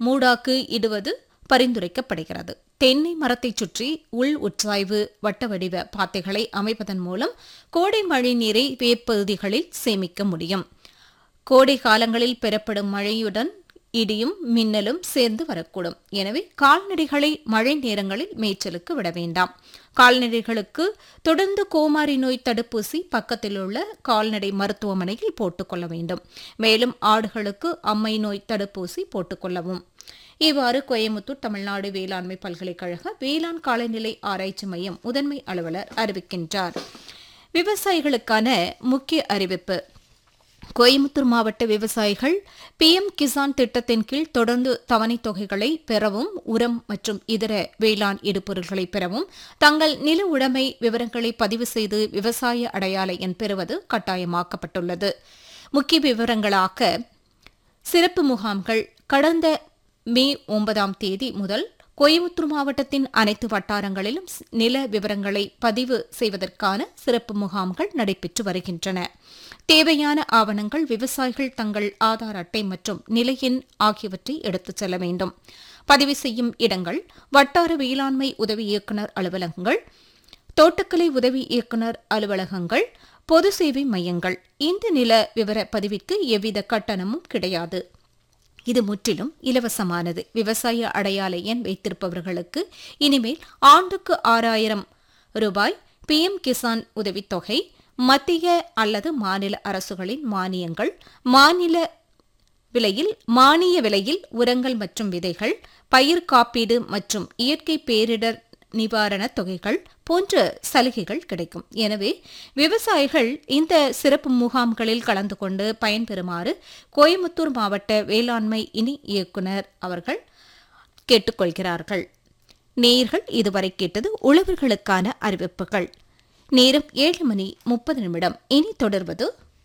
மூடாக்கு இடுவது பரிந்துரைக்கப்படுகிறது தென்னை மரத்தைச் சுற்றி உள் உட்சாய்வு வட்ட வடிவ பாத்தைகளை அமைப்பதன் மூலம் கோடை மழை நீரை வேப்பகுதிகளில் சேமிக்க முடியும் கோடை காலங்களில் பெறப்படும் மழையுடன் இடியும் மின்னலும் சேர்ந்து வரக்கூடும் எனவே கால்நடைகளை மழை நேரங்களில் மேய்ச்சலுக்கு விட வேண்டாம் கால்நடைகளுக்கு தொடர்ந்து கோமாரி நோய் தடுப்பூசி பக்கத்தில் உள்ள கால்நடை மருத்துவமனையில் போட்டுக்கொள்ள வேண்டும் மேலும் ஆடுகளுக்கு அம்மை நோய் தடுப்பூசி போட்டுக்கொள்ளவும் இவ்வாறு கோயமுத்தூர் தமிழ்நாடு வேளாண்மை பல்கலைக்கழக வேளாண் காலநிலை ஆராய்ச்சி மையம் முதன்மை அலுவலர் அறிவிக்கின்றார் விவசாயிகளுக்கான முக்கிய அறிவிப்பு கோயமுத்தூர் மாவட்ட விவசாயிகள் பிஎம் கிசான் திட்டத்தின் கீழ் தொடர்ந்து தவணைத் தொகைகளை பெறவும் உரம் மற்றும் இதர வேளாண் இடுபொருள்களை பெறவும் தங்கள் நில உடைமை விவரங்களை பதிவு செய்து விவசாய அடையாள எண் பெறுவது கட்டாயமாக்கப்பட்டுள்ளது முக்கிய விவரங்களாக சிறப்பு முகாம்கள் கடந்த மே ஒன்பதாம் தேதி முதல் கோயமுத்தூர் மாவட்டத்தின் அனைத்து வட்டாரங்களிலும் நில விவரங்களை பதிவு செய்வதற்கான சிறப்பு முகாம்கள் நடைபெற்று வருகின்றன தேவையான ஆவணங்கள் விவசாயிகள் தங்கள் ஆதார் அட்டை மற்றும் நிலையின் ஆகியவற்றை எடுத்துச் செல்ல வேண்டும் பதிவு செய்யும் இடங்கள் வட்டார வேளாண்மை உதவி இயக்குநர் அலுவலகங்கள் தோட்டக்கலை உதவி இயக்குநர் அலுவலகங்கள் பொது சேவை மையங்கள் இந்த நில விவர பதிவிற்கு எவ்வித கட்டணமும் கிடையாது இது முற்றிலும் இலவசமானது விவசாய அடையாள எண் வைத்திருப்பவர்களுக்கு இனிமேல் ஆண்டுக்கு ஆறாயிரம் ரூபாய் பிஎம் கிசான் உதவித்தொகை மத்திய அல்லது மாநில அரசுகளின் மானியங்கள் மாநில விலையில் மானிய விலையில் உரங்கள் மற்றும் விதைகள் பயிர் காப்பீடு மற்றும் இயற்கை பேரிடர் நிவாரணத் தொகைகள் போன்ற சலுகைகள் கிடைக்கும் எனவே விவசாயிகள் இந்த சிறப்பு முகாம்களில் கலந்து கொண்டு பயன்பெறுமாறு கோயமுத்தூர் மாவட்ட வேளாண்மை இணை இயக்குனர் அவர்கள் கேட்டுக்கொள்கிறார்கள் நேயர்கள் இதுவரை கேட்டது உழவர்களுக்கான அறிவிப்புகள் நேரம் ஏழு மணி முப்பது நிமிடம் இனி தொடர்வது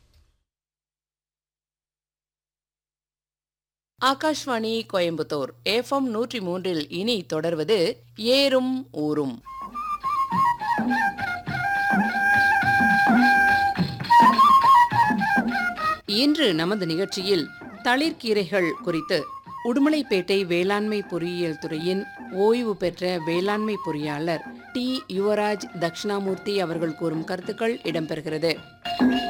ஆகாஷ்வாணி கோயம்புத்தூர் எஃப்எம் நூற்றி மூன்றில் இனி தொடர்வது ஏறும் ஊரும் இன்று நமது நிகழ்ச்சியில் தளிர்கீரைகள் குறித்து உடுமலைப்பேட்டை வேளாண்மை பொறியியல் துறையின் ஓய்வு பெற்ற வேளாண்மை பொறியாளர் டி யுவராஜ் தட்சிணாமூர்த்தி அவர்கள் கூறும் கருத்துக்கள் இடம்பெறுகிறது